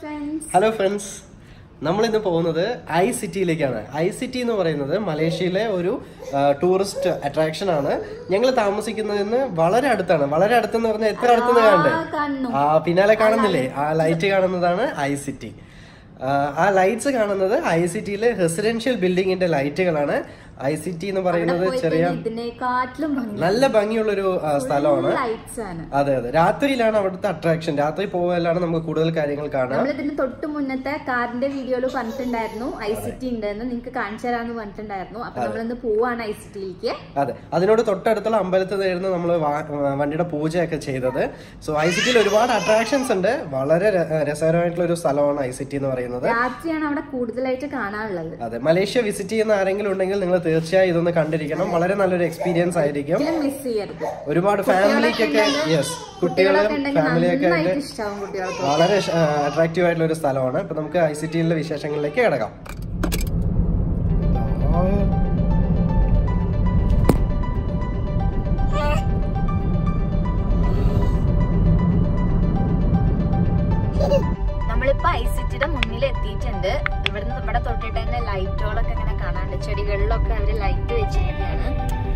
Friends hello friends നമ്മളിന്ന് പോകുന്നത് I സിറ്റിയിലേക്കാണ് I city എന്ന് പറയുന്നത് മലേഷ്യയിലെ ഒരു ടൂറിസ്റ്റ് അട്രാക്ഷൻ ആണ് ഞങ്ങൾ താമസിക്കുന്നതിന് വളരെ അടുത്താണ് വളരെ അടുത്തെന്ന് പറഞ്ഞാൽ എത്ര അടുത്തെന്ന് കാണണ്ടേ കാണുന്നു ആ പിന്നാലെ കാണുന്നില്ലേ ആ ലൈറ്റ് കാണുന്നതാണ് ഐ സിറ്റി ആ ലൈറ്റ്സ് കാണുന്നത് ഐ സിറ്റിയിലെ റെസിഡൻഷ്യൽ ബിൽഡിങ്ങിന്റെ ലൈറ്റുകളാണ് ഐ സിറ്റി എന്ന് പറയുന്നത് ചെറിയ ഇതിനെക്കാട്ടിലും ഭംഗി നല്ല ഭംഗിയുള്ളൊരു ആ, സ്ഥലമാണ് ലൈറ്റ്സ് ആണ് അതെ അതെ രാത്രിയിലാണ് അവിടുത്തെ അട്രാക്ഷൻ രാത്രി പോയാലാണ് നമുക്ക് കൂടുതൽ കാര്യങ്ങൾ കാണാം നമ്മൾ ഇതിന് തൊട്ട് മുന്നത്തെ കാറിന്റെ വീഡിയോയിൽ പറഞ്ഞിട്ടുണ്ടായിരുന്നു ഐ സിറ്റി ഉണ്ടെന്ന് നിങ്ങൾക്ക് കാണിച്ചു തരാന്ന് പറഞ്ഞിട്ടുണ്ടായിരുന്നു അപ്പൊ നമ്മളിന്ന് പോവാണ് ഐ സിറ്റിയിലേക്ക് അതെ അതിനോട് തൊട്ടടുത്തുള്ള അമ്പലത്തിൽ നിന്നായിരുന്നു നമ്മൾ വണ്ടിയുടെ പൂജയൊക്കെ ചെയ്തത് സോ ഐ സിറ്റിയിൽ ഒരുപാട് അട്രാക്ഷൻസ് ഉണ്ട് വളരെ ര- രസകരമായിട്ടുള്ള ഒരു സ്ഥലമാണ് ഐ സിറ്റി എന്ന് പറയുന്നത് രാത്രിയാണ് അവിടെ കൂടുതലായിട്ട് കാണാനുള്ളത് അതെ മലേഷ്യ വിസിറ്റ് ചെയ്യുന്ന ആരെങ്കിലും ഉണ്ടെങ്കിൽ നിങ്ങൾ തീർച്ചയായും ഇതൊന്ന് കണ്ടിരിക്കണം വളരെ നല്ലൊരു എക്സ്പീരിയൻസ് ആയിരിക്കും ഒരിക്കലും മിസ് ചെയ്യരുത് ഒരുപാട് ഫാമിലിക്കൊക്കെ യെസ് കുട്ടികളും കുട്ടികളൊക്കെ ഉണ്ടെങ്കിൽ ഫാമിലിയൊക്കെ ആയിട്ട് നന്നായിട്ട് ഇഷ്ടാവും കുട്ടികൾക്ക് വളരെ അട്രാക്റ്റീവ് ആയിട്ടുള്ള ഒരു സ്ഥലമാണ് ഇപ്പൊ നമുക്ക് ഐ സിറ്റിയിലെ വിശേഷങ്ങളിലേക്ക് കിടക്കാം നമ്മളിപ്പോ ഐ സിറ്റിയുടെ മുന്നിൽ എത്തിയിട്ടുണ്ട് ഇവിടുന്ന് ഇവിടെ തൊട്ടിട്ട് തന്നെ ലൈറ്റുകളൊക്കെ ഇങ്ങനെ കാണാനുണ്ട് ചെടികളിലൊക്കെ അവര് ലൈറ്റ് വെച്ചിരിക്കുകയാണ്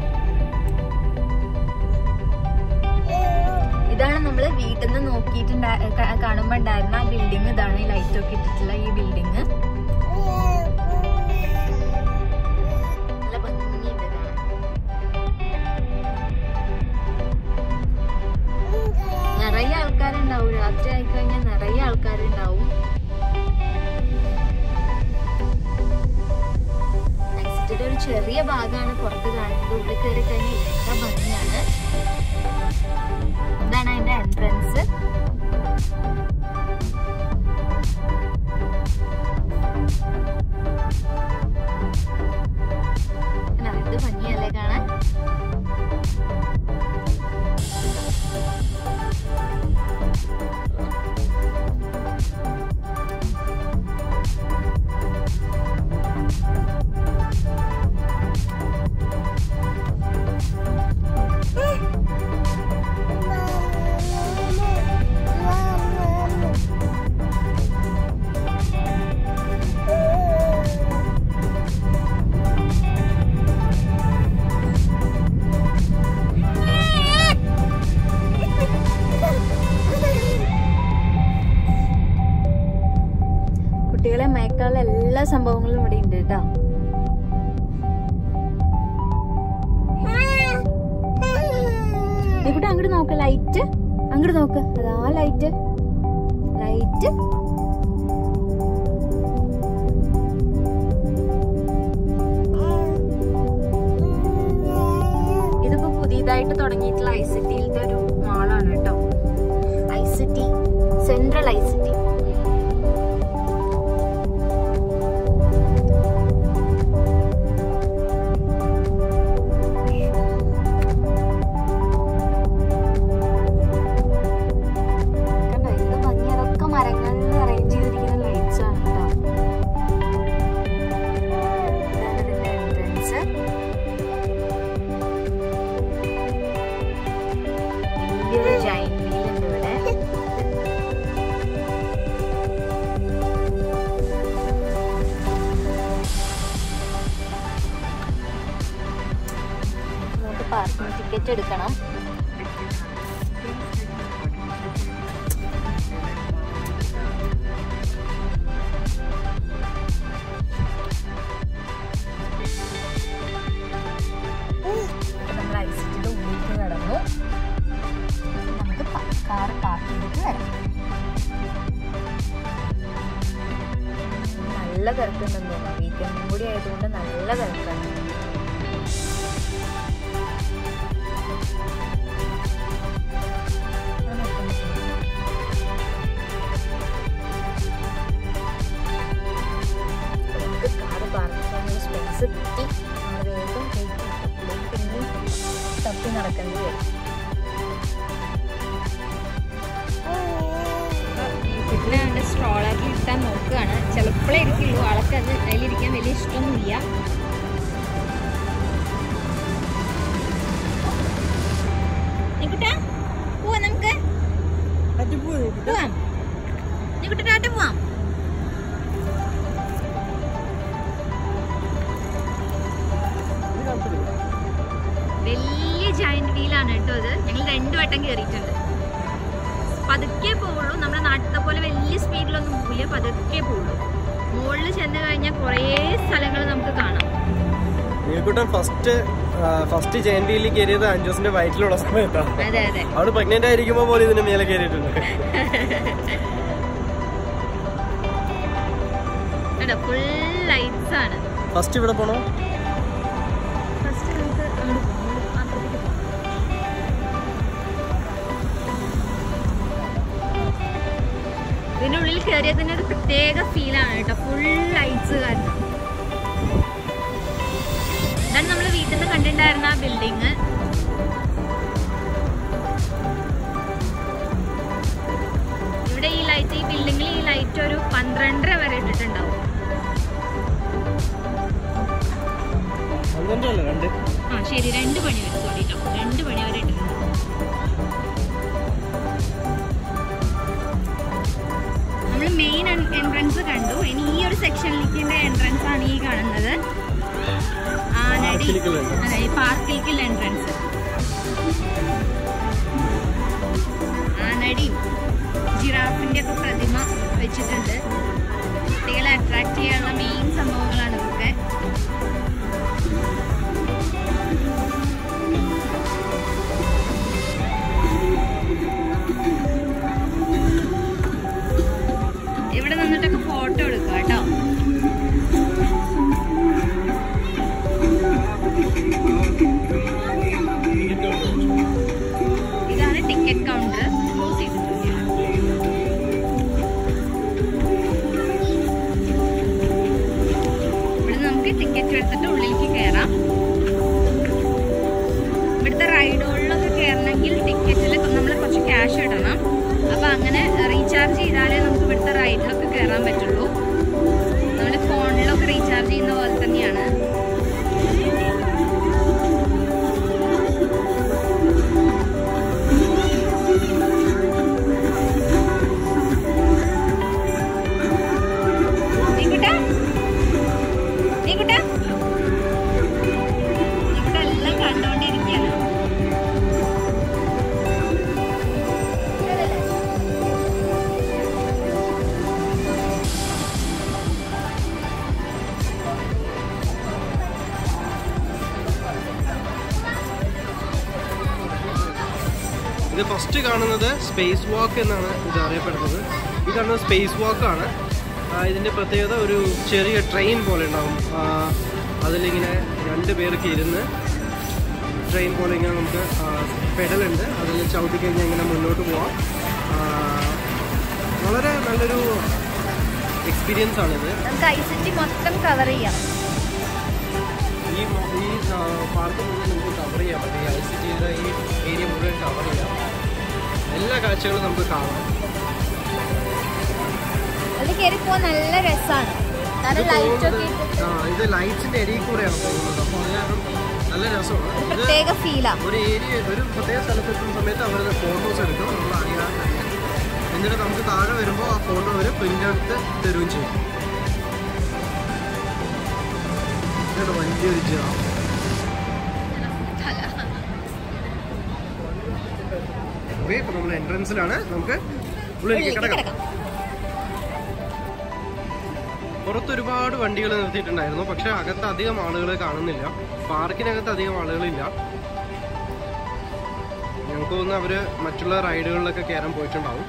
ഇതാണ് നമ്മൾ വീട്ടിൽ നിന്ന് നോക്കിയിട്ടുണ്ടാ ക- കാണുമ്പോ ഉണ്ടായിരുന്ന ആ ബിൽഡിംഗ് ഇതാണ് ഈ ലൈറ്റ് ഒക്കെ ഇട്ടിട്ടുള്ള ഈ ബിൽഡിംഗ് നല്ല ഭംഗിയുണ്ട് കാണാൻ. നിറയെ ആൾക്കാരുണ്ടാവും രാത്രി ആയി കഴിഞ്ഞാൽ നിറയെ ആൾക്കാരുണ്ടാവും ഐസിറ്റിയുടെ ഒരു ചെറിയ ഭാഗമാണ് പുറത്ത് കാണുന്നത് ഉള്ളിൽ കയറി കഴിഞ്ഞാൽ എത്ര ഭംഗിയാണ് ഇതാണ് അതിന്റെ എൻട്രൻസ് ഇത് ഭംഗിയല്ലേ കാണാൻ കുട്ടികളെ മയക്കാനുള്ള എല്ലാ സംഭവങ്ങളും ഇവിടെ ഉണ്ട് കേട്ടോ ഇവിടെ അങ്ങോട്ട് നോക്ക് ലൈറ്റ് അങ്ങോട്ട് നോക്ക് അതാ ലൈറ്റ് ലൈറ്റ് ഇതിപ്പോ പുതിയതായിട്ട് തുടങ്ങിയിട്ടുള്ള ഐ സിറ്റിയിലത്തെ ഒരു മാളാണ് കേട്ടോ I city central I city കണ്ടോ ഇത് ഭംഗി അതൊക്കെ മരങ്ങളിൽ അറേഞ്ച് ചെയ്തിരിക്കുന്ന ലൈറ്റ്സ് ആണ് കേട്ടോ ഇതാണ് ഇതിന്റെ എൻട്രൻസ് വലിയൊരു ജൈന്റ് വീൽ ഉണ്ട് ഇവിടെ നമുക്ക് പാർക്കിംഗ് ടിക്കറ്റ് എടുക്കണം നമ്മൾ ഐസിറ്റിയുടെ ഉള്ളിലേക്ക് കടന്നു നമുക്ക് കാർ പാർക്ക് ചെയ്തിട്ട് വരാം നല്ല തിരക്കുണ്ടെന്ന് തോന്നുന്നു വീക്കെൻഡും കൂടി ആയതുകൊണ്ട് നല്ല തിരക്കാണ് നമുക്ക് കാർ പാർക്ക് ചെയ്യാനുള്ള സ്പേസ് കിട്ടി നമ്മൾ വേഗം കയറ്റി പിന്നെ തപ്പി നടക്കേണ്ടി വരും കുട്ടിനെ അവൻ്റെ സ്ട്രോളറിൽ ഇരുത്താൻ നോക്കുകയാണ് ചിലപ്പോഴേ ഇരിക്കുള്ളൂ ആൾക്ക് അത് അതിലിരിക്കാൻ വലിയ ഇഷ്ടമൊന്നുമില്ല നിക്കുട്ടാ, പോവാം നമുക്ക് പോവാം നിക്കുട്ടാ, ടാറ്റ പോവാം ജയന്റ് വീലാണ് കേട്ടോ ഇത് ഞങ്ങൾ രണ്ടു വട്ടം കയറിയിട്ടുണ്ട് പതുക്കെ പോവുള്ളൂ നമ്മുടെ നാട്ടിലത്തെ പോലെ വലിയ സ്പീഡിലൊന്നും പോവില്ല പതുക്കെ പോവുള്ളൂ മുകളിൽ ചെന്ന് കഴിഞ്ഞാൽ കുറേ സ്ഥലങ്ങൾ നമുക്ക് കാണാം നീൽക്കുട്ടൻ ഫസ്റ്റ് ഫസ്റ്റ് ജയൻ വീലിൽ കയറിയത് അഞ്ചോസിന്റെ വയറ്റിലുള്ള സമയത്താണ് അതെ അതെ അവള് പ്രഗ്നന്റ് ആയിരിക്കുമ്പോ പോലെ ഇതിന് മേലെ കയറിയിട്ടുണ്ട് കേട്ടോ ഫുൾ ലൈറ്റ്സ് ആണ് ഫസ്റ്റ് ഇവിടെ പോണോ ഫസ്റ്റ് നമുക്ക് അങ്ങോട്ട് പോകാം അപ്പുറത്തേക്ക് പോകാം ഇതിന്റെ ഉള്ളിൽ കയറിയ തന്നെ ഒരു പ്രത്യേക ഫീലാണ് കേട്ടോ ഫുൾ ലൈറ്റ്സ് കാരണം ഇതാണ് നമ്മൾ വീട്ടിൽ നിന്ന് കണ്ടിട്ടുണ്ടായിരുന്ന ആ ബിൽഡിങ് ഇവിടെ ഈ ലൈറ്റ് ഈ ബിൽഡിങ്ങിൽ ഈ ലൈറ്റ് ഒരു പന്ത്രണ്ടര വരെ ഇട്ടിട്ടുണ്ടാവും പന്ത്രണ്ടല്ലേ രണ്ട് ആ ശരി രണ്ട് മണി വരെ സോറി കേട്ടോ രണ്ട് മണി വരെ ഇട്ടിട്ടുണ്ട് നമ്മൾ മെയിൻ എൻട്രൻസ് കണ്ടു ഇനി ഈ ഒരു സെക്ഷനിലേക്കുള്ള എൻട്രൻസ് ആണ് ഈ കാണുന്നത് ആനടി പാർക്കിലേക്കുള്ള entrance. അതെ ഈ പാർക്കിലേക്കുള്ള എൻട്രൻസ് ആനടിയും ജിറാഫിന്റെ ഒക്കെ പ്രതിമ വെച്ചിട്ടുണ്ട് കുട്ടികളെ അട്രാക്ട് ചെയ്യാനുള്ള മെയിൻ സംഭവങ്ങളാണ് ഇതൊക്കെ ഇവിടെ നിന്നിട്ടൊക്കെ ഫോട്ടോ എടുക്കുക കേട്ടോ ഇതാണ് ടിക്കറ്റ് കൗണ്ടർ ക്ലോസ് ചെയ്തിട്ടുണ്ട് ഇവിടെ നമുക്ക് ടിക്കറ്റ് എടുത്തിട്ട് ഉള്ളിലേക്ക് കയറാം ഇവിടുത്തെ റൈഡുകളിലൊക്കെ കയറണമെങ്കിൽ ടിക്കറ്റിൽ നമ്മൾ കുറച്ച് ക്യാഷ് ഇടണം അപ്പൊ അങ്ങനെ റീചാർജ് ചെയ്താലേ നമുക്ക് ഇവിടുത്തെ റൈഡിലൊക്കെ കയറാൻ പറ്റുള്ളൂ നമ്മൾ ഫോണിലൊക്കെ റീചാർജ് ചെയ്യുന്ന പോലെ തന്നെയാണ് നീക്കുട്ടാ? നീക്കുട്ടാ? നീക്കുട്ടാ എല്ലാം കണ്ടോണ്ടിരിക്കുകയാണ് ഇത് ഫസ്റ്റ് കാണുന്നത് സ്പേസ് വാക്ക് എന്നാണ് ഇത് അറിയപ്പെടുന്നത് ഈ കാണുന്നത് സ്പേസ് വാക്കാണ് ഇതിൻ്റെ പ്രത്യേകത ഒരു ചെറിയ ട്രെയിൻ പോലെ ഉണ്ടാവും ആ, അതിലിങ്ങനെ രണ്ട് പേർക്ക് ഇരുന്ന് ട്രെയിൻ പോലെ ഇങ്ങനെ നമുക്ക് പെഡലുണ്ട് അതിൽ ചവിട്ടി കഴിഞ്ഞാൽ ഇങ്ങനെ മുന്നോട്ട് പോവാം ആ, വളരെ നല്ലൊരു എക്സ്പീരിയൻസ് ആണിത് നമുക്ക് ഐ സിറ്റി മൊത്തം കവർ ചെയ്യാം ഈ മൊ- ഈ പാർക്ക് മുഴുവൻ നമുക്ക് കവർ ചെയ്യാൻ പറ്റും ഈ ഐ സി ടിയുടെ ഈ ഏരിയ മുഴുവൻ കവർ ചെയ്യാം എല്ലാ കാഴ്ചകളും നമുക്ക് കാണാം അതിൽ കയറി പോവാൻ നല്ല രസമാണ് കാരണം ഇത് ലൈറ്റ് ഒക്കെ പോകുന്നത് ഇട്ട് ആ ഇത് ലൈറ്റ്സിന്റെ ഇടയിൽ കൂടെയാണ് പോകുന്നത് അപ്പോൾ അത് കാരണം നല്ല രസമാണ് ഇത് പ്രത്യേക ഫീലാ ഒരു ഏരിയ ഒരു പ്രത്യേക സ്ഥലത്ത് എത്തുന്ന സമയത്ത് അവർ ഫോട്ടോസ് എടുക്കും നമ്മൾ അറിയാതെ തന്നെ എന്നിട്ട് നമുക്ക് താഴെ വരുമ്പോൾ ആ ഫോട്ടോ അവർ പ്രിന്റ് എടുത്ത് തരുകയും ചെയ്യും ഇതാണ് വലിയൊരു ജിറാഫ് ഓക്കെ ഇപ്പൊ നമ്മൾ എൻട്രൻസിലാണ് നമുക്ക് ഉള്ളിലേക്ക് ഉള്ളിലേക്ക് കിടക്കാം കിടക്കാം പുറത്ത് ഒരുപാട് വണ്ടികൾ നിർത്തിയിട്ടുണ്ടായിരുന്നു പക്ഷെ അകത്ത് അധികം ആളുകൾ കാണുന്നില്ല പാർക്കിനകത്ത് അധികം ആളുകളില്ല ഞങ്ങൾക്ക് തോന്നുന്നു അവര് മറ്റുള്ള റൈഡുകളിലൊക്കെ കയറാൻ പോയിട്ടുണ്ടാവും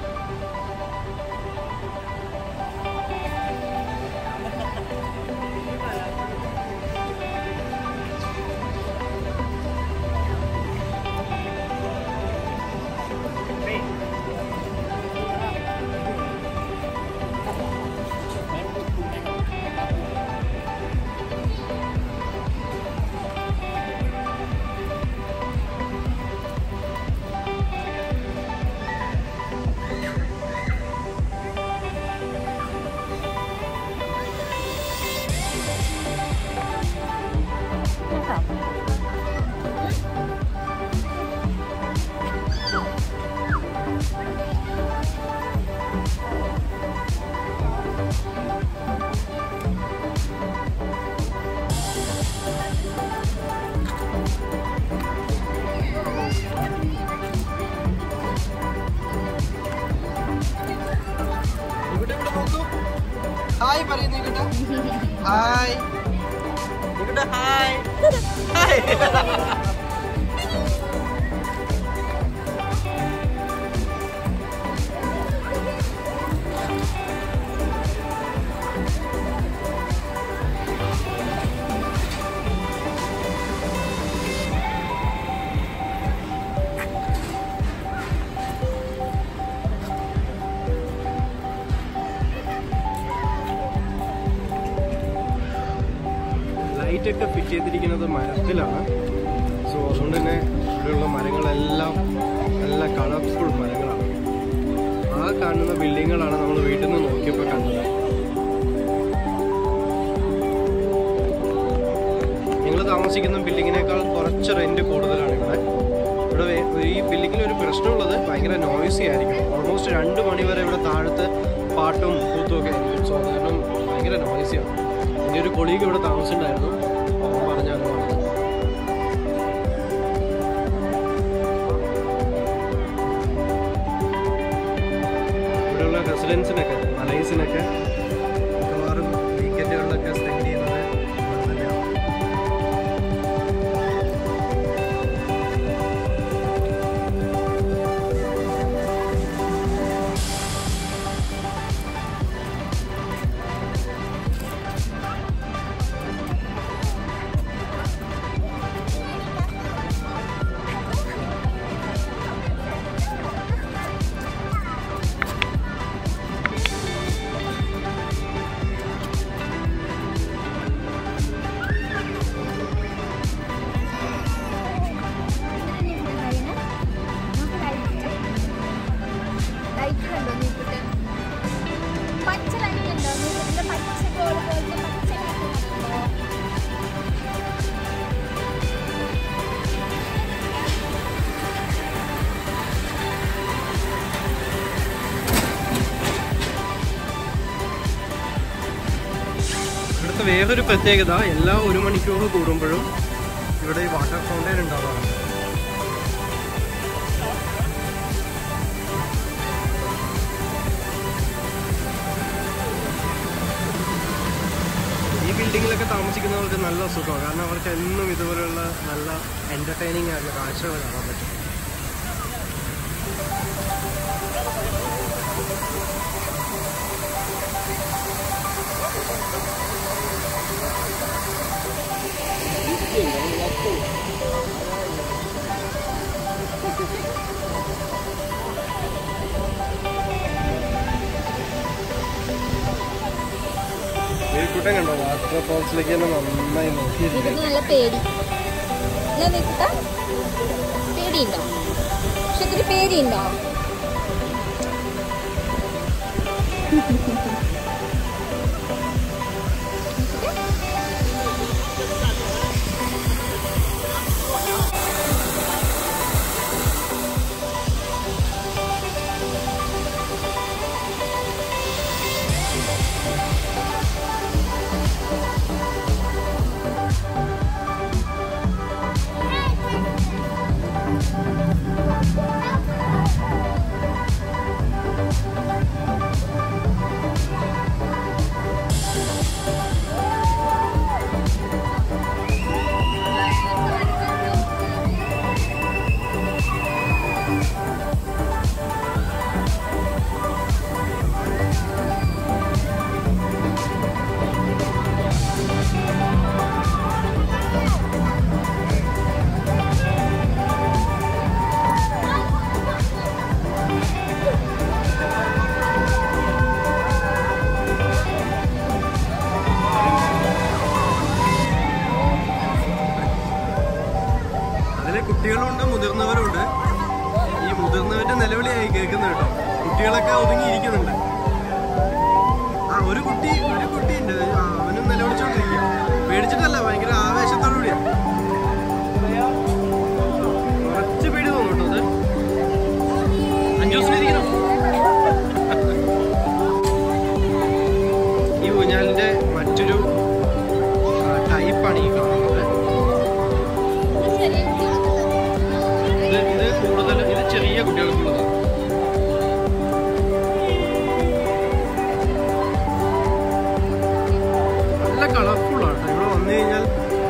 ലൈറ്റ് ഒക്കെ ഫിറ്റ് ചെയ്തിരിക്കുന്നത് മരത്തിലാണ് സോ അതുകൊണ്ട് തന്നെ ഇവിടെയുള്ള മരങ്ങളെല്ലാം നല്ല കളർഫുൾ മരങ്ങളാണ് ആ കാണുന്ന ബിൽഡിങ്ങുകളാണ് നമ്മൾ വീട്ടിൽ നിന്ന് നോക്കിയപ്പോൾ കണ്ടത് ഞങ്ങൾ താമസിക്കുന്ന ബിൽഡിങ്ങിനേക്കാൾ കുറച്ച് റെന്റ് കൂടുതലാണ് ഇവിടെ ഇവിടെ വേ- ഈ ബിൽഡിങ്ങിൽ ഒരു പ്രശ്നമുള്ളത് ഭയങ്കര നോയ്സി ആയിരിക്കും ഓൾമോസ്റ്റ് രണ്ട് മണി വരെ ഇവിടെ താഴത്ത് പാട്ടും കൂത്തും ഒക്കെ ആയിരിക്കും സോ അത് കാരണം ഭയങ്കര നോയ്സിയാണ് എൻ്റെ ഒരു കൊളീഗ് ഇവിടെ താമസിച്ചിട്ടുണ്ടായിരുന്നു അവൻ പറഞ്ഞാണ് പറഞ്ഞത് ഇവിടെയുള്ള റെസിഡൻസിനൊക്കെ മലൈസിനൊക്കെ മിക്കവാറും വീക്കെൻഡുകളിലൊക്കെ സ്പെൻഡ് ചെയ്യുന്നത് ഇവിടെ തന്നെയാണ് ലൈറ്റ് കണ്ടോ നീക്കിട്ട് പച്ച ലൈറ്റ് ഉണ്ടോ നീക്കിട്ട് പച്ച ഗോൾ പോലത്തെ പച്ച ലൈറ്റ് ഉണ്ടോ ഇവിടുത്തെ വേറൊരു പ്രത്യേകത എല്ലാ ഒരു മണിക്കൂർ കൂടുമ്പോഴും ഇവിടെ ഈ വാട്ടർ ഫൗണ്ടൈൻ ഉണ്ടാവാറുണ്ട് ഈ ബിൽഡിങ്ങിലൊക്കെ താമസിക്കുന്നവർക്ക് നല്ല സുഖമാണ് കാരണം അവർക്ക് എന്നും ഇതുപോലെയുള്ള നല്ല എന്റർടൈനിങ് ആയിട്ടുള്ള കാഴ്ചകൾ കാണാൻ പറ്റും കൂട്ടം കണ്ടോ വാട്ടർ ഫോൾസിലേക്ക് തന്നെ നന്നായി നോക്കിയിട്ടുണ്ട് ഇതിന് നല്ല പേടി എന്നാ നീക്കിട്ട പേടിയുണ്ടോ പക്ഷെ ഇതിന് പേടിയുണ്ടോ അതിലെ കുട്ടികളുണ്ട് മുതിർന്നവരുണ്ട് ഈ മുതിർന്നവരുടെ നിലവിളിയായി കേൾക്കുന്നത് കേട്ടോ കുട്ടികളൊക്കെ ഒതുങ്ങിയിരിക്കുന്നുണ്ട് ആ ഒരു കുട്ടി ഒരു കുട്ടിയുണ്ട് ആ, അവനും നിലവിളിച്ചോണ്ടിരിക്കുക പേടിച്ചിട്ടല്ല ഭയങ്കര ആവേശത്തോടുകൂടിയാ കുറച്ച് പേടി തോന്നും കേട്ടോ അത് അഞ്ചു ദിവസം ഇരിക്കണം ഈ ഊഞ്ഞാലിന്റെ മറ്റൊരു ടൈപ്പാണ് ഈ കാണുന്നത് ഇത് ഇത് കൂടുതൽ ഇത് ചെറിയ കുട്ടികൾക്കുള്ളതാണ് നല്ല കളർഫുൾ ആണ് ഇവിടെ വന്നു കഴിഞ്ഞാൽ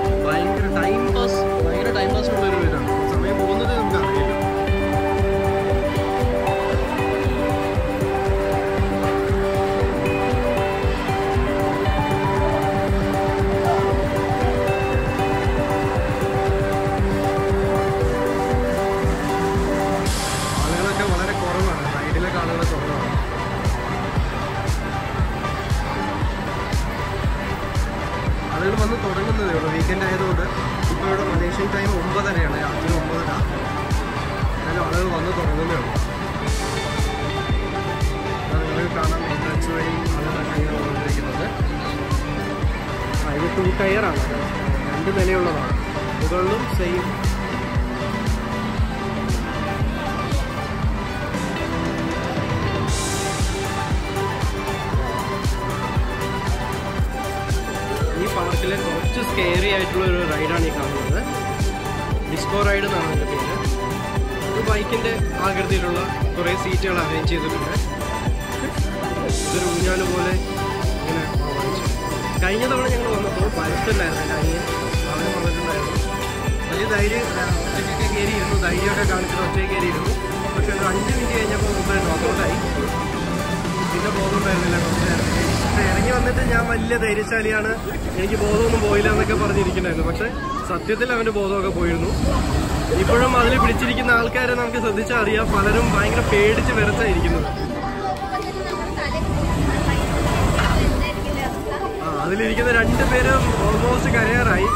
വീക്കെൻഡ് ആയതുകൊണ്ട് ഇപ്പോൾ ഇവിടെ മലേഷ്യൻ ടൈം ഒമ്പതരയാണ് രാത്രി ഒമ്പതര എന്നാലും ആളുകൾ വന്ന് തുടങ്ങുന്നേ ഉള്ളൂ അതാണ് നിങ്ങൾക്ക് കാണാൻ എൻട്രൻസ് വഴി ആളുകളൊക്കെ ഇങ്ങനെ വന്നുകൊണ്ടിരിക്കുന്നത് ആ ഇത് ടു ടയറാണ് രണ്ട് നിലയുള്ളതാണ് മുകളിലും സെയിം ഈ പാർക്കിലെ കുറച്ച് സ്കെയറി ആയിട്ടുള്ള ഒരു റൈഡാണ് ഈ കാണുന്നത് ഡിസ്കോ റൈഡ് എന്നാണ് അതിൻ്റെ പേര് ഇത് ബൈക്കിൻ്റെ ആകൃതിയിലുള്ള കുറേ സീറ്റുകൾ അറേഞ്ച് ചെയ്തിട്ടുണ്ട് ഇതൊരു ഊഞ്ഞാല് പോലെ ഇങ്ങനെ വാങ്ങിച്ചു കഴിഞ്ഞ തവണ ഞങ്ങൾ വന്നപ്പോൾ പരത്തില്ലായിരുന്നു എൻ്റെ അനിയൻ അവന് വന്നിട്ടുണ്ടായിരുന്നു വലിയ ധൈര്യം ആ, ഒറ്റയ്ക്കൊക്കെ കയറിയിരുന്നു ധൈര്യമൊക്കെ കാണിച്ചിട്ട് ഒറ്റയ്ക്ക് കയറിയിരുന്നു പക്ഷെ ഒരു അഞ്ച് മിനിറ്റ് കഴിഞ്ഞപ്പോൾ മുമ്പ് നോക്കൗട്ടായി പിന്നെ ബോധമുണ്ടായിരുന്നില്ല കുറച്ച് നേരം പക്ഷെ ഇറങ്ങി വന്നിട്ട് ഞാൻ വലിയ ധൈര്യശാലിയാണ് എനിക്ക് ബോധമൊന്നും പോയില്ല എന്നൊക്കെ പറഞ്ഞിരിക്കണ്ടായിരുന്നു പക്ഷെ സത്യത്തിൽ അവന്റെ ബോധമൊക്കെ പോയിരുന്നു ഇപ്പോഴും അതിൽ പിടിച്ചിരിക്കുന്ന ആൾക്കാരെ നമുക്ക് ശ്രദ്ധിച്ചാൽ അറിയാം പലരും ഭയങ്കര പേടിച്ച് വിറച്ചായിരിക്കുന്നത് ആ അതിലിരിക്കുന്ന രണ്ട് പേരും ഓൾമോസ്റ്റ് കരയാറായി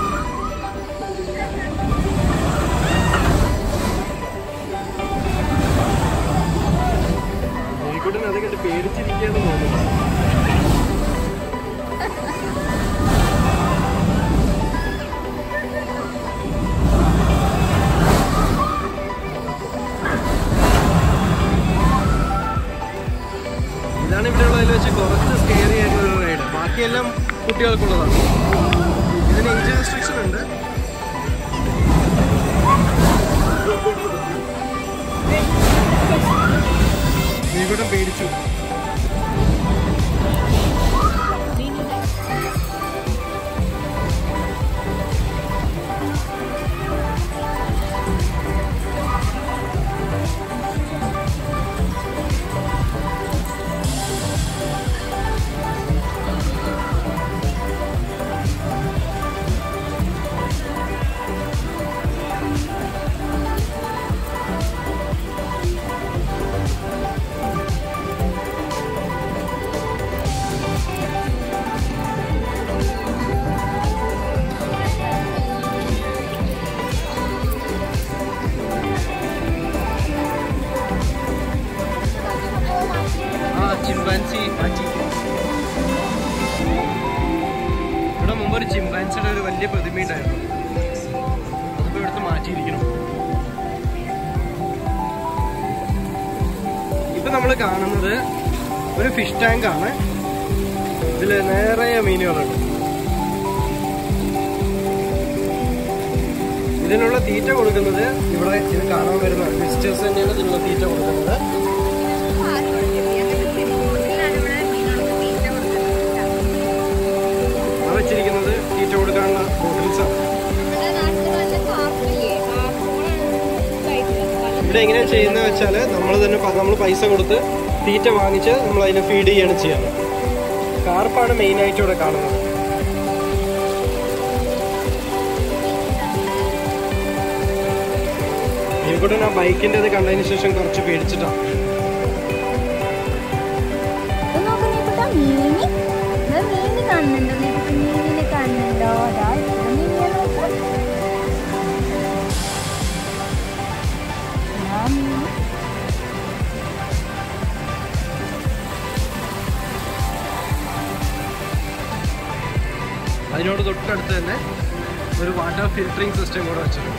ജയിക്കുട്ടൻ അത് കണ്ട് പേടിച്ചിരിക്കുകയെന്ന് തോന്നുന്നു ഇതാണ് ഇവിടെ ഉള്ളതിൽ വെച്ച് കുറച്ച് സ്കെയറി ആയിട്ടുള്ള ഒരു റൈഡ് ബാക്കിയെല്ലാം കുട്ടികൾക്കുള്ളതാണ് ഇതിന് ഏജ് റെസ്ട്രിക്ഷൻ ഉണ്ട് ഇവിടെ പേടിച്ചു ആ ചിമ്പാൻസി മാറ്റി ഇവിടെ മുമ്പ് ഒരു ചിമ്പാൻസിയുടെ ഒരു വലിയ പ്രതിമ ഉണ്ടായിരുന്നു അതിപ്പോ എടുത്ത് മാറ്റിയിരിക്കണം ഇപ്പൊ നമ്മൾ കാണുന്നത് ഒരു ഫിഷ് ടാങ്ക് ആണ് ഇതില് നിറയെ മീനുകളുണ്ട് ഇതിനുള്ള തീറ്റ കൊടുക്കുന്നത് ഇവിടെ ഇത് കാണാൻ വരുന്ന വിസിറ്റേഴ്സ് തന്നെയാണ് ഇതിനുള്ള തീറ്റ കൊടുക്കുന്നത് ആ വെച്ചിരിക്കുന്നത് തീറ്റ കൊടുക്കാനുള്ള ബോട്ടിൽസ് ആണ് ഇവിടെ എങ്ങനെയാണ് ചെയ്യുന്നത് വെച്ചാൽ നമ്മൾ തന്നെ നമ്മൾ പൈസ കൊടുത്ത് തീറ്റ വാങ്ങിച്ച് നമ്മൾ അതിനെ ഫീഡ് ചെയ്യാണ് ചെയ്യാറ് കാർപ്പാണ് മെയിൻ ആയിട്ട് ഇവിടെ കാണുന്നത് ഇവിടെ ആ ബൈക്കിന്റെ അത് കണ്ടതിന് ശേഷം കുറച്ച് പേടിച്ചിട്ടാണ് മീനി മീന് കാണുന്നുണ്ടോ നിനക്ക് മീനിനെ കാണുന്നുണ്ടോ അതാ ഇവിടെ മീനിനെ നോക്കാം ആ മീന് അതിനോട് തൊട്ടടുത്ത് തന്നെ ഒരു വാട്ടർ ഫിൽറ്ററിംഗ് സിസ്റ്റം കൂടെ വെച്ചിട്ടുണ്ട്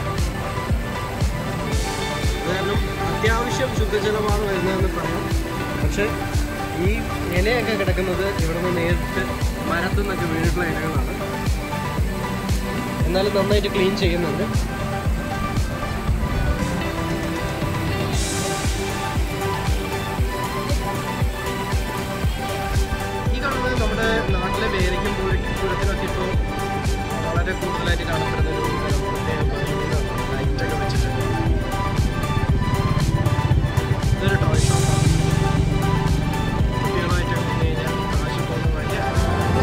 അത് കാരണം അത്യാവശ്യം ശുദ്ധജലമാണ് വരുന്നതെന്ന് പറയാം പക്ഷെ ഈ ഇലയൊക്കെ കിടക്കുന്നത് ഇവിടെ നിന്ന് നേരിട്ട് മരത്തു നിന്നൊക്കെ വീണിട്ടുള്ള ഇലകളാണ് എന്നാലും നന്നായിട്ട് ക്ലീൻ ചെയ്യുന്നുണ്ട് ഈ കാണുന്നത് നമ്മുടെ നാട്ടിലെ വേരയ്ക്കും പൂരത്തിനൊക്കെ ഇപ്പോൾ വളരെ കൂടുതലായിട്ട് കാണപ്പെടുന്ന ഒരു തരം പ്രത്യേക ഭംഗിയാണ്. ലൈറ്റൊക്കെ വെച്ചിട്ടുണ്ട് ഇതൊരു ടോയ് ഷോപ്പാണ് കുട്ടികളുമായിട്ട് വന്നു കഴിഞ്ഞാൽ കാശ് പോകുന്ന വഴിയാണ്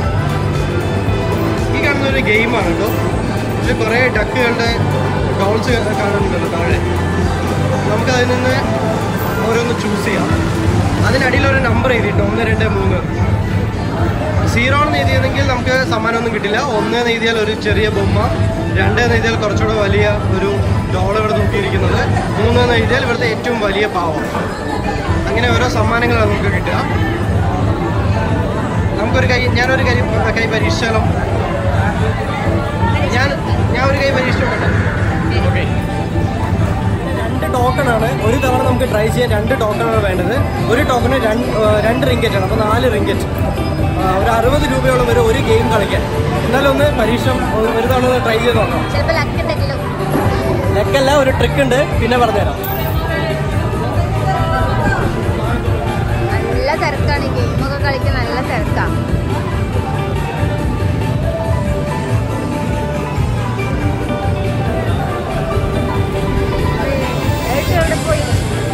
ഈ കാണുന്ന ഒരു ഗെയിമാണ് കേട്ടോ ഇതിൽ കുറേ ഡക്കുകളുടെ ഡോൾസ് കാണുന്നുണ്ടല്ലോ താഴെ നമുക്ക് അതിൽ നിന്ന് ഓരോന്ന് ചൂസ് ചെയ്യാം അതിനടിയിൽ ഒരു നമ്പർ എഴുതിയിട്ട് ഒന്ന് രണ്ട് മൂന്ന് സീറോ ആണ് എഴുതിയതെങ്കിൽ നമുക്ക് സമ്മാനമൊന്നും കിട്ടില്ല ഒന്ന് എന്ന് എഴുതിയാൽ ഒരു ചെറിയ ബൊമ്മ രണ്ട് എന്ന് എഴുതിയാൽ കുറച്ചുകൂടെ വലിയ ഒരു ഡോൾ ഇവിടെ തൂക്കിയിരിക്കുന്നത് മൂന്ന് എന്ന് എഴുതിയാൽ ഇവിടുത്തെ ഏറ്റവും വലിയ പാവം അങ്ങനെ ഓരോ സമ്മാനങ്ങളാണ് നമുക്ക് കിട്ടുക നമുക്കൊരു കൈ ഞാനൊരു കൈ കൈ പരീക്ഷിച്ചാലോ ഞാൻ ഞാൻ ഒരു കൈ പരീക്ഷിച്ചോട്ടെ ഓക്കെ രണ്ട് ടോക്കണാണ് ഒരു തവണ നമുക്ക് ട്രൈ ചെയ്യാൻ രണ്ട് ടോക്കണാണ് വേണ്ടത് ഒരു ടോക്കണ് രണ്ട് രണ്ട് റിങ്കറ്റ് ആണ് അപ്പോൾ നാല് റിങ്കറ്റ് ഒരു അറുപത് രൂപയോളം വരെ ഒരു ഗെയിം കളിക്കാൻ എന്നാലും ഒന്ന് പരീക്ഷ ഒരു ഒരു തവണ ഒന്ന് ട്രൈ ചെയ്ത് നോക്കാം ചിലപ്പോ ലക്ക് ഉണ്ടെങ്കിലും ലെക്കല്ല ഒരു ട്രിക്ക് ഉണ്ട് പിന്നെ പറഞ്ഞുതരാം നല്ല തിരക്കാണ് ഈ ഗെയിമൊക്കെ കളിക്കാൻ നല്ല തിരക്കാണ് എവിടെ പോയി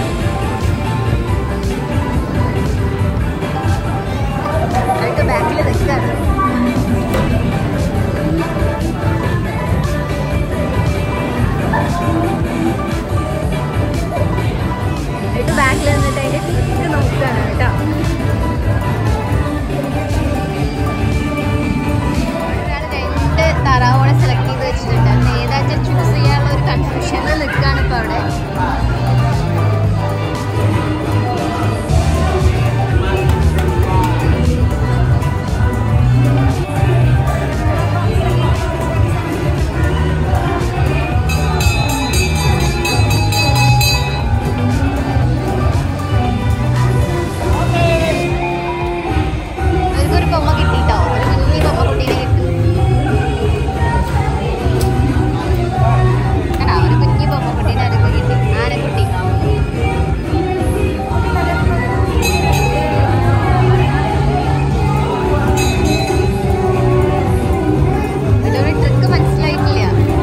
അവർക്ക് ബാക്കിൽ നിൽക്കാണ് എന്നിട്ട് ബാക്കിൽ നിന്നിട്ട് അതിന്റെ ടിക്ക് നോക്കുകയാണ് കേട്ടോ ഒരാൾ രണ്ട് താറാവോടെ സെലക്ട് ചെയ്ത് വെച്ചിട്ടുണ്ട് അതിന് ഏതാച്ചാ ചൂസ് ചെയ്യാനുള്ള ഒരു കൺഫ്യൂഷനിൽ നിൽക്കുകയാണ് ഇപ്പൊ അവിടെ അവർക്കൊരു ബൊമ്മ കിട്ടിട്ടോ ഒരു കുഞ്ഞി ബൊമ്മ കുട്ടീനെ കിട്ടി കണ്ടാ ഒരു കുഞ്ഞി ബൊമ്മ കുട്ടീനെ അവർക്ക് കിട്ടി ആനക്കുട്ടി ഇതിലൊരു ട്രിക്ക് മനസ്സിലായിട്ടില്ല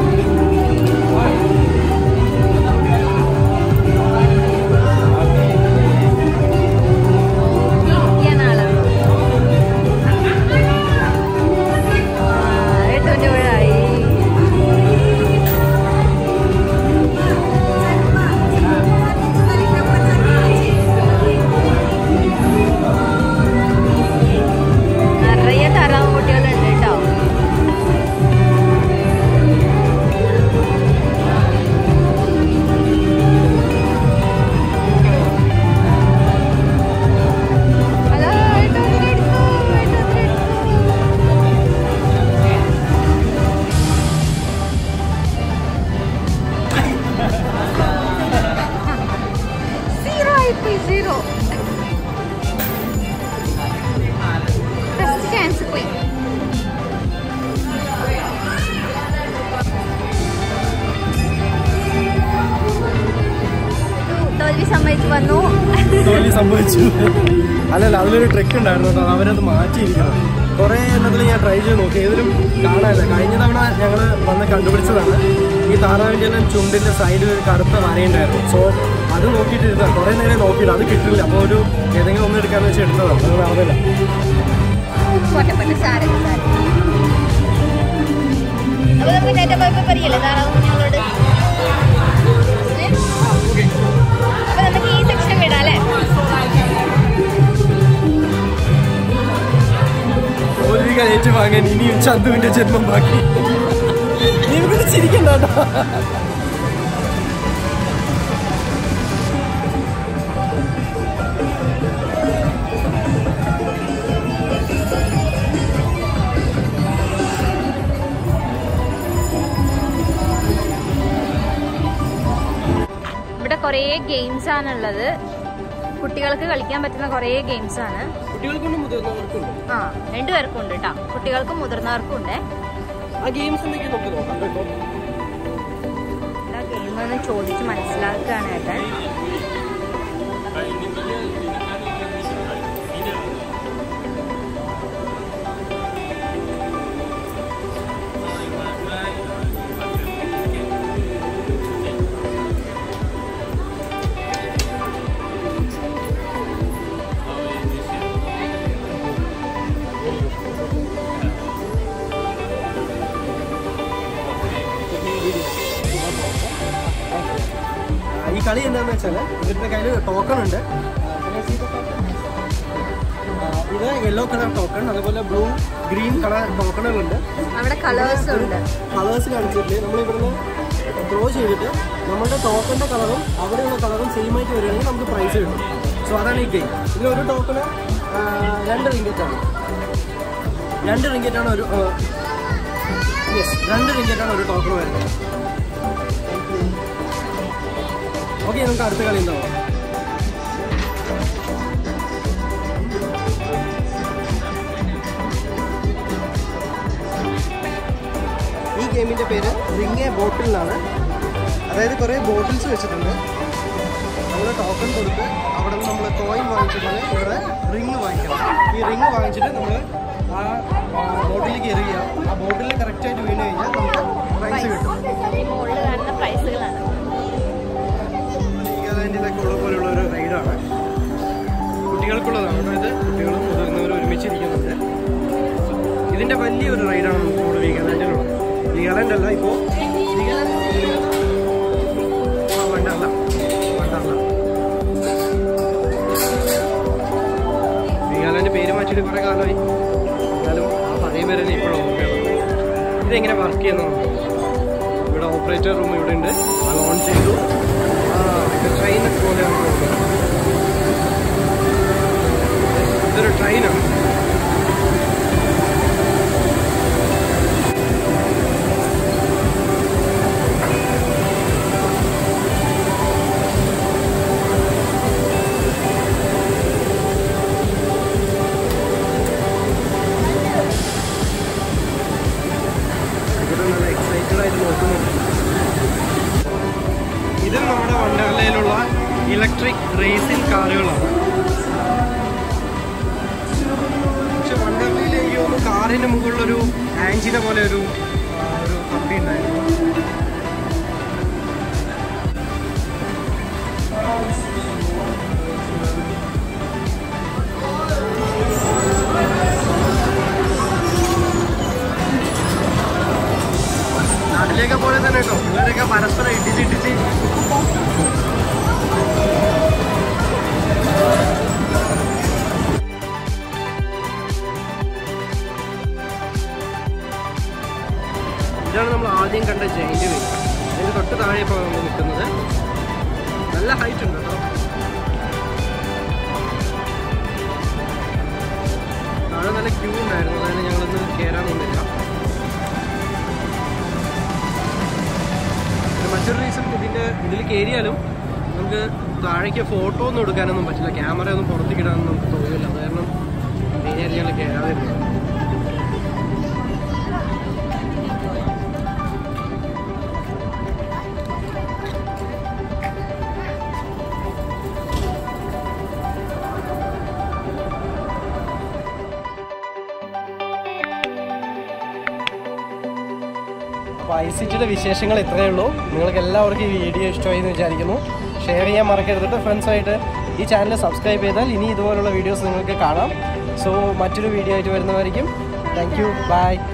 ഇരിക്കുകയാണ് ആള് ആ, എട്ടുമണി ഏഴായി. നിറയെ താറാവ് കുട്ടികളുണ്ട് കേട്ടോ ഹലോ എട്ടുമണി എടുക്കൂ എട്ടുമണി എടുക്കൂ സീറോ ആയിപ്പോയി സീറോ ഫസ്റ്റ് ചാൻസ് പോയി തോൽവി സമ്മതിച്ചു വന്നു തോൽവി സംഭവിച്ചു അല്ലല്ല അതിലൊരു ട്രിക്ക് ഉണ്ടായിരുന്നു കേട്ടോ അവരത് മാറ്റിയിരിക്കണം കുറേ എണ്ണത്തിൽ ഞാൻ ട്രൈ ചെയ്ത് നോക്കി ഏതിലും കാണാനില്ല കഴിഞ്ഞ തവണ ഞങ്ങൾ വന്ന് കണ്ടുപിടിച്ചതാണ് ഈ താറാവിൻ്റെ എല്ലാം ചുണ്ടിൻ്റെ സൈഡിൽ ഒരു കറുത്ത വരയുണ്ടായിരുന്നു സോ അത് നോക്കിയിട്ടിരുന്ന കുറേ നേരം നോക്കിയിട്ട് അത് കിട്ടില്ല അപ്പോൾ ഒരു ഏതെങ്കിലും ഒന്ന് എടുക്കാന്ന് വെച്ച് എടുത്തതാണ് അത് നടന്നില്ല പോട്ടെ പോട്ടെ സാരല്ല സാരല്ല അപ്പൊ നമുക്ക് നേരത്തെ പോയപ്പോ പറയല്ലേ താറാവ് കുഞ്ഞുങ്ങളോട് ഏ? അപ്പൊ നമുക്ക് ഈ സെക്ഷൻ വിടാം അല്ലേ തോൽവി കഴിച്ച് വാങ്ങാൻ ഇനിയും ചന്തുവിൻ്റെ ജന്മം ബാക്കി നീ ഇവിടെ ചിരിക്കണ്ട കേട്ടോ ഇവിടെ കുറേ ഗെയിംസ് ആണുള്ളത് കുട്ടികൾക്ക് കളിക്കാൻ പറ്റുന്ന കുറേ ഗെയിംസ് ആണ് കുട്ടികൾക്കൊന്നും മുതിർന്നവർക്കുണ്ട് ആ രണ്ടുപേർക്കും ഉണ്ട് കേട്ടോ കുട്ടികൾക്കും മുതിർന്നവർക്കും ഉണ്ട് ആ ഗെയിംസ് എന്തൊക്കെ നമുക്ക് നോക്കാം കേട്ടോ എന്താ ഗെയിം എന്ന് ചോദിച്ച് മനസ്സിലാക്കുകയാണ് ഏട്ടൻ ആ, ഈ കളി എന്താന്ന് വെച്ചാൽ ഇവരുടെ കയ്യിൽ ടോക്കൺ ഉണ്ട് ആ, ഇത് യെല്ലോ കളർ ടോക്കൺ അതുപോലെ ബ്ലൂ ഗ്രീൻ കളർ ടോക്കണുകളുണ്ട് അവിടെ കളേഴ്സ് ഉണ്ട് കളേഴ്സ് കാണിച്ചിട്ട് നമ്മൾ ഇവിടുന്ന് ഡ്രോ ചെയ്തിട്ട് നമ്മുടെ ടോക്കണിന്റെ കളറും അവിടെയുള്ള കളറും സെയിം ആയിട്ട് വരികയാണെങ്കിൽ നമുക്ക് പ്രൈസ് കിട്ടും സോ അതാണ് ഈ ഗെയിം ഇതിൽ ഒരു ടോക്കണ് രണ്ട് റിങ്കറ്റ് ആണ് രണ്ട് റിങ്കറ്റ് ആണ് ഒരു യെസ് രണ്ട് റിങ്കറ്റ് ആണ് ഒരു ടോക്കൺ വരുന്നത് ഓക്കെ നമുക്ക് അടുത്ത കളി ഉണ്ടാവാം ഈ ഗെയിമിന്റെ പേര് റിങ് എ ബോട്ടിൽ എന്നാണ് അതായത് കുറേ ബോട്ടിൽസ് വെച്ചിട്ടുണ്ട് നമ്മൾ ടോക്കൺ കൊടുത്ത് അവിടെ നിന്ന് നമ്മൾ കോയിൻ വാങ്ങിച്ചിട്ട് ഇവിടെ റിങ് വാങ്ങിക്കണം ഈ റിങ് വാങ്ങിച്ചിട്ട് നമ്മൾ ആ ബോട്ടിലേക്ക് എറിയുക ആ ബോട്ടിൽ കറക്റ്റായിട്ട് വീണ് കഴിഞ്ഞാൽ നമുക്ക് പ്രൈസ് കിട്ടും ഈ മുകളിൽ കാണുന്ന പ്രൈസുകളാണ് ലീഗാലാൻഡിലൊക്കെ ഉള്ള പോലെയുള്ള ഒരു റൈഡാണ് കുട്ടികൾക്കുള്ളതാണ് കേട്ടോ ഇത് കുട്ടികളും മുതിർന്നവരും ഒരുമിച്ചിരിക്കുന്നുണ്ട് ഇതിന്റെ വലിയൊരു റൈഡാണ് നമുക്ക് ഇവിടെ വീഗാലാൻഡിലുള്ളത് വീഗാലാൻഡ് അല്ല ഇപ്പോൾ വണ്ടല്ല വണ്ടല്ല വീഗാലാൻഡ് പേര് മാറ്റിയിട്ട് കുറേ കാലമായി എന്നാലും ആ പഴയ പേര് തന്നെ ഇപ്പോഴും ഓർക്കുകയാണ് ഇതെങ്ങനെ വർക്ക് ചെയ്യുന്നതാണ് ഇവിടെ ഓപ്പറേറ്റർ റൂം ഇവിടെ ഉണ്ട് അത് ഓൺ ചെയ്തു ആ ഇത് ട്രെയിൻ പോലെയാണ് തോന്നുന്നത് ഇതൊരു ട്രെയിനാണ് ഇവിടെ നല്ല എക്സൈറ്റഡ് ആയിട്ട് നോക്കുന്നുണ്ട് ഇത് നമ്മുടെ വണ്ടർലയിലുള്ള ഇലക്ട്രിക് റേസിംഗ് കാറുകളാണ് പക്ഷെ വണ്ടർലയിൽ എനിക്ക് തോന്നുന്നു കാറിന് മുകളിലൊരു ആൻജിന പോലെ ഒരു ആ, ഒരു കമ്പി ഉണ്ടായിരുന്നു നാട്ടിലേക്ക് പോലെ തന്നെ കേട്ടോ പിള്ളേരൊക്കെ പരസ്പരം ഇടിച്ചിടിച്ച് ഇതാണ് നമ്മൾ ആദ്യം കണ്ട ജയിന്റ് വീൽ അതിന് തൊട്ട് താഴെ ഇപ്പോൾ നമ്മൾ നിൽക്കുന്നത് നല്ല ഹൈറ്റ് ഉണ്ട് കേട്ടോ താഴെ നല്ല ക്യൂ ഉണ്ടായിരുന്നു അതായത് ഞങ്ങളൊന്ന് കയറാൻ നിന്നില്ല പിന്നെ മറ്റൊരു റീസൺ ഇതിൻ്റെ ഇതിൽ കയറിയാലും നമുക്ക് താഴേക്ക് ഫോട്ടോ ഒന്നും എടുക്കാനൊന്നും പറ്റില്ല ക്യാമറ ഒന്നും പുറത്തേക്ക് ഇടാനൊന്നും നമുക്ക് തോന്നില്ല അത് കാരണം മെയിനായിട്ട് ഞങ്ങൾ കയറാതിരുന്നത് അപ്പോൾ ഐ സിറ്റിയുടെ വിശേഷങ്ങൾ ഇത്രയേ ഉള്ളൂ നിങ്ങൾക്ക് എല്ലാവർക്കും ഈ വീഡിയോ ഇഷ്ടമായി എന്ന് വിചാരിക്കുന്നു ഷെയർ ചെയ്യാൻ മറക്കരുത് ഫ്രണ്ട്സായിട്ട് ഈ ചാനൽ സബ്സ്ക്രൈബ് ചെയ്താൽ ഇനി ഇതുപോലുള്ള വീഡിയോസ് നിങ്ങൾക്ക് കാണാം സോ മറ്റൊരു വീഡിയോ ആയിട്ട് വരുന്നതായിരിക്കും താങ്ക് യു ബൈ